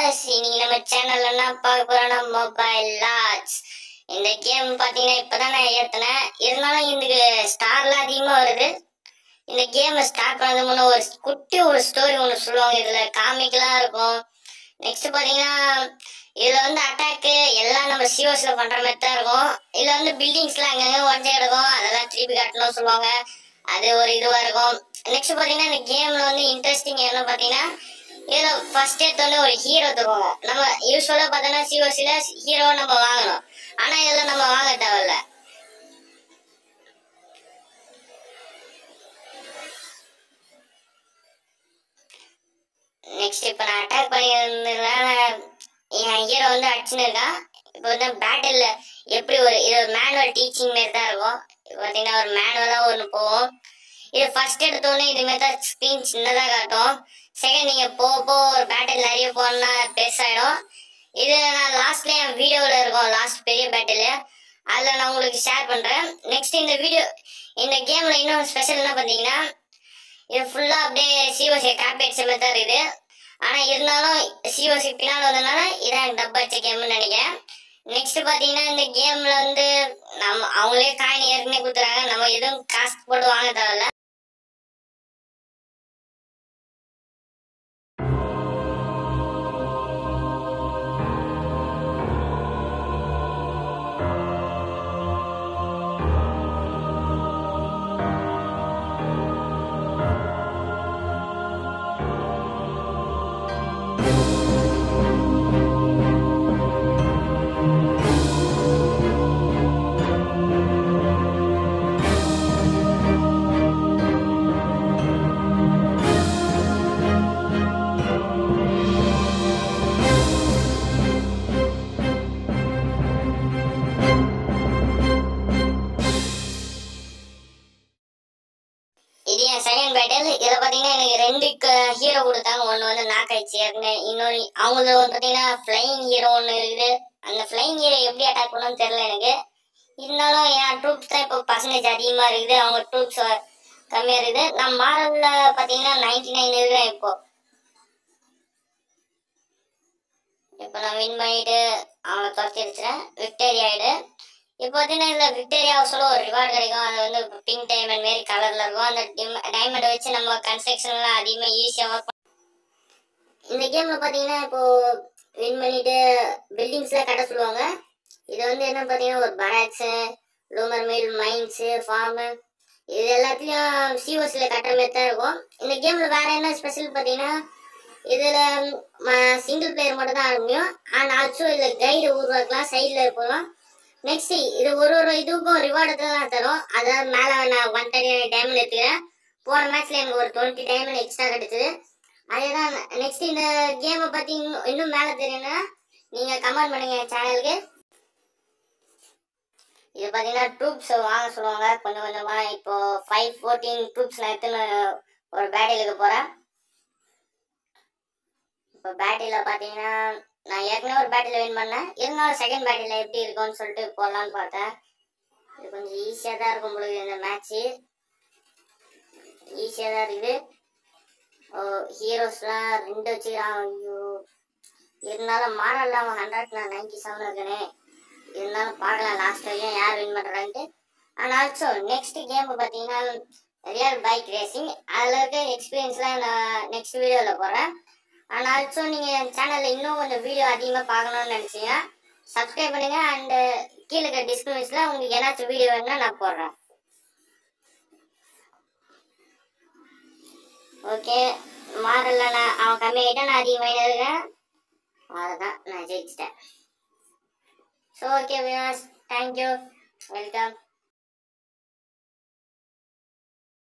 viewers இன்னைக்கு நம்ம சேனல்ல என்ன பார்க்க போறோம்னா மொபைல் லாட்ஸ் இந்த கேம் பாத்தீங்கன்னா இப்பதான் நான் ஏத்தினேன் இருந்தாலும் இதுக்கு ஸ்டார்லாம் அதிகமா வருது இந்த கேம் ஸ்டார்ட் பண்ணது முன்ன ஒரு குட்டி ஒரு ஸ்டோரி ஒன்று சொல்லுவாங்க இதுல காமிக்கெல்லாம் இருக்கும் நெக்ஸ்ட் பாத்தீங்கன்னா இதுல வந்து அட்டாக்கு எல்லாம் நம்ம சிஓஸ்ல பண்ற மாதிரி தான் இருக்கும் இதுல வந்து பில்டிங்ஸ்லாம் அங்கங்க உடஞ்சே கிடக்கும் அதெல்லாம் திருப்பி கட்டணும் சொல்லுவாங்க அது ஒரு இதுவா இருக்கும் நெக்ஸ்ட் பாத்தீங்கன்னா இந்த கேம்ல வந்து இன்ட்ரெஸ்டிங் என்ன பாத்தீங்கன்னா இதுல ஃபர்ஸ்ட் எடுத்தோடனே ஒரு ஹீரோ தருவாங்க நம்ம யூஸ்வலா பார்த்தோன்னா சிஓசில ஹீரோ நம்ம வாங்கணும் ஆனா இதுல நம்ம வாங்க தேவையில்ல நெக்ஸ்ட் இப்ப நான் அட்டாக் பண்ணியிருந்ததுனால என் ஹீரோ வந்து அடிச்சுன்னு இருக்கான் இப்போ வந்து பேட்டில் எப்படி ஒரு இது மேனுவல் டீச்சிங் மாரி தான் இருக்கும் இப்போ பார்த்தீங்கன்னா ஒரு மேனுவலாக ஒன்று போகும் இது ஃபர்ஸ்ட் எடுத்தோடனே இது மாதிரி தான் ஸ்க்ரீன் சின்னதாக காட்டும் செகண்ட் நீங்கள் போக போக ஒரு பேட்டில் நிறைய போனா பெருசாயிடும் இது நான் லாஸ்ட்ல என் வீடியோவில் இருக்கும் லாஸ்ட் பெரிய பேட்டில் அதில் நான் உங்களுக்கு ஷேர் பண்ணுறேன் நெக்ஸ்ட் இந்த வீடியோ இந்த கேமில் இன்னொரு ஸ்பெஷல் என்ன பார்த்தீங்கன்னா இது ஃபுல்லாக அப்படியே சிஓசி காப்பி அடிச்ச மாதிரி தான் இருக்குது ஆனால் இருந்தாலும் சிஓசி பின்னால் வந்ததுனால இதான் டப் அடிச்ச கேம்னு நினைக்கிறேன் நெக்ஸ்ட் பார்த்தீங்கன்னா இந்த கேமில் வந்து நம்ம அவங்களே காயின் ஏற்கனவே கொடுத்துறாங்க நம்ம எதுவும் காசு போட்டு வாங்க தேவையில்ல இது என் செகண்ட் பேட்டில் இதில் பார்த்தீங்கன்னா எனக்கு ரெண்டு ஹீரோ கொடுத்தாங்க ஒன்று வந்து நாக்காய்ச்சி ஏற்கனவே இன்னொரு அவங்களுக்கு வந்து பார்த்தீங்கன்னா ஃப்ளைங் ஹீரோ ஒன்று இருக்குது அந்த ஃப்ளைங் ஹீரோ எப்படி அட்டாக் பண்ணணும்னு தெரியல எனக்கு இருந்தாலும் என் ட்ரூப்ஸ் தான் இப்போ பர்சன்டேஜ் அதிகமாக இருக்குது அவங்க ட்ரூப்ஸ் கம்மியாக இருக்குது நான் மாரலில் பார்த்தீங்கன்னா நைன்டி நைன் இருக்கிறேன் இப்போ இப்போ நான் வின் பண்ணிட்டு அவனை துரத்தி அடிச்சிட்டேன் விக்டரி ஆயிடு இப்போ பார்த்தீங்கன்னா இதில் விக்டோரியா ஹவுஸில் ஒரு ரிவார்டு கிடைக்கும் அது வந்து பிங்க் டைமண்ட் மாரி கலரில் இருக்கும் அந்த டைமண்டை வச்சு நம்ம கன்ஸ்ட்ரக்ஷன்லாம் அதிகமாக ஈஸியாக ஒர்க் இந்த கேமில் பார்த்தீங்கன்னா இப்போ வின் பண்ணிட்டு பில்டிங்ஸ்லாம் கட்ட சொல்லுவாங்க இது வந்து என்ன பார்த்தீங்கன்னா ஒரு பராக்ஸு லூமர் மில் மைன்ஸு ஃபார்மு இது எல்லாத்துலேயும் சிஓஸில் கட்டுற மாதிரி தான் இருக்கும் இந்த கேமில் வேற என்ன ஸ்பெஷல் பார்த்தீங்கன்னா இதில் சிங்கிள் பிளேயர் மட்டும் தான் ஆட முடியும் அண்ட் ஆல்சோ இதில் கைடு உருவாக்கலாம் சைடில் போகலாம் நெக்ஸ்ட் இது ஒரு ஒரு இதுக்கும் ரிவார்டு தான் தரும் அதாவது மேலே நான் ஒன் தேர்ட்டி நைன் டைமண்ட் எடுத்துக்கிறேன் போன மேட்ச்ல எனக்கு ஒரு டுவெண்ட்டி டைமண்ட் எக்ஸ்ட்ரா கிடைச்சது அதே தான் நெக்ஸ்ட் இந்த கேமை பற்றி இன்னும் இன்னும் மேலே தெரியும்னா நீங்கள் கமெண்ட் பண்ணுங்க என் சேனலுக்கு இது பார்த்தீங்கன்னா ட்ரூப்ஸ் வாங்க சொல்லுவாங்க கொஞ்சம் கொஞ்சமாக இப்போ ஃபைவ் ஃபோர்டீன் ட்ரூப்ஸ் நான் எடுத்துன்னு ஒரு பேட்டிலுக்கு போகிறேன் இப்போ பேட்டில் பார்த்தீங்கன்னா நான் ஏற்கனவே ஒரு பேட்டில் வின் பண்ணேன் இருந்தாலும் செகண்ட் பேட்டில் எப்படி இருக்கும்னு சொல்லிட்டு போடலான்னு பார்த்தேன் இது கொஞ்சம் ஈஸியாக தான் இருக்கும் உங்களுக்கு இந்த மேட்ச்சு ஈஸியாக தான் இருக்குது ஓ ஹீரோஸ்லாம் ரெண்டு வச்சுக்கிறான் ஐயோ இருந்தாலும் மாடல் அவன் ஹண்ட்ரட் நான் நைன்டி செவன் இருக்கனே இருந்தாலும் பார்க்கலாம் லாஸ்ட் வரையும் யார் வின் பண்ணுறான்ட்டு அண்ட் ஆல்சோ நெக்ஸ்ட் கேம் பார்த்தீங்கன்னா ரியல் பைக் ரேசிங் அதில் இருக்க எக்ஸ்பீரியன்ஸ்லாம் நான் நெக்ஸ்ட் வீடியோவில் போடுறேன் அண்ட் ஆல்சோ நீங்கள் என் சேனலில் இன்னும் கொஞ்சம் வீடியோ அதிகமாக பார்க்கணும்னு நினச்சிங்க சப்ஸ்கிரைப் பண்ணுங்க அண்டு கீழே இருக்க டிஸ்கிரிப்ஷனில் உங்களுக்கு ஏதாச்சும் வீடியோ வேணும்னா நான் போடுறேன் ஓகே மாறல நான் அவன் கம்மியாகிட்டா நான் அதிகமாக இருக்கேன் அவ்வளோதான் நான் ஜெயிச்சிட்டேன் so okay viewers thank you welcome